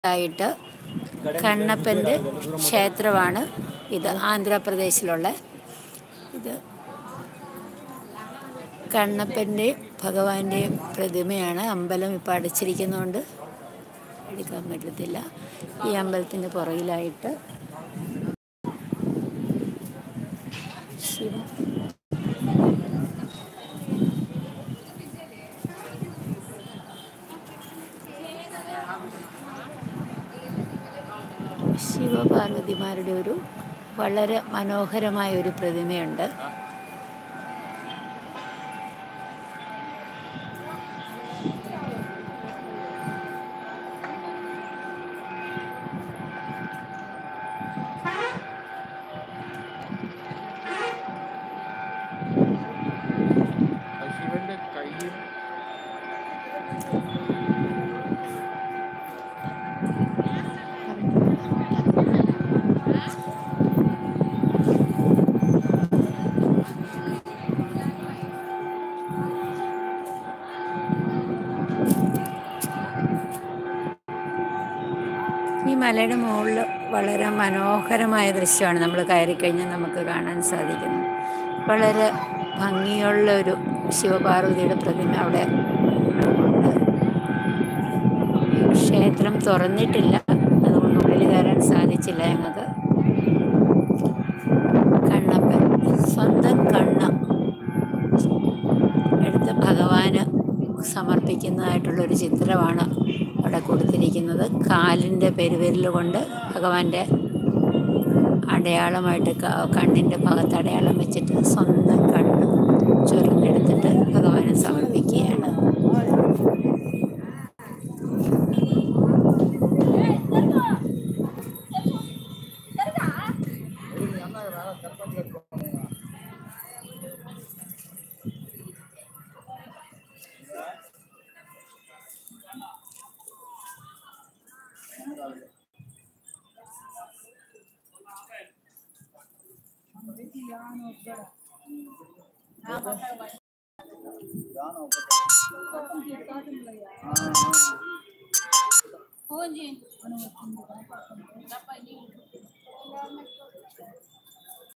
ആയിട്ട് കണ്ണപ്പൻ്റെ ക്ഷേത്രമാണ് ഇത് ആന്ധ്രാപ്രദേശിലുള്ള ഇത് കണ്ണപ്പൻ്റെ ഭഗവാന്റെയും പ്രതിമയാണ് അമ്പലം ഇപ്പോൾ അടച്ചിരിക്കുന്നതുകൊണ്ട് എടുക്കാൻ പറ്റത്തില്ല ഈ അമ്പലത്തിൻ്റെ പുറകിലായിട്ട് ശിവ ശിവപാർവതിമാരുടെ ഒരു വളരെ മനോഹരമായ ഒരു പ്രതിമയുണ്ട് ശിവന്റെ കയ്യും ഈ മലയുടെ മുകളിൽ വളരെ മനോഹരമായ ദൃശ്യമാണ് നമ്മൾ കയറിക്കഴിഞ്ഞാൽ നമുക്ക് കാണാൻ സാധിക്കുന്നത് വളരെ ഭംഗിയുള്ള ഒരു ശിവപാർവതിയുടെ പ്രതിമ അവിടെ ഉണ്ട് ക്ഷേത്രം തുറന്നിട്ടില്ല അതുകൊണ്ട് ഉള്ളിൽ കയറാൻ സാധിച്ചില്ല ഞങ്ങൾക്ക് കണ്ണപ്പൻ സ്വന്തം കണ്ണ എടുത്ത് ഭഗവാന് സമർപ്പിക്കുന്നതായിട്ടുള്ളൊരു ചിത്രമാണ് അവിടെ കൊടുത്തിരിക്കുന്നത് കാലിൻ്റെ പെരുവിരൽ കൊണ്ട് ഭഗവാന്റെ അടയാളമായിട്ട് ക- കണ്ണിൻ്റെ ഭാഗത്ത് അടയാളം വെച്ചിട്ട് സ്വന്തം കണ്ണ് ചുരന്നെടുത്തിട്ട് ഭഗവാന് സമർപ്പിക്കുകയാണ്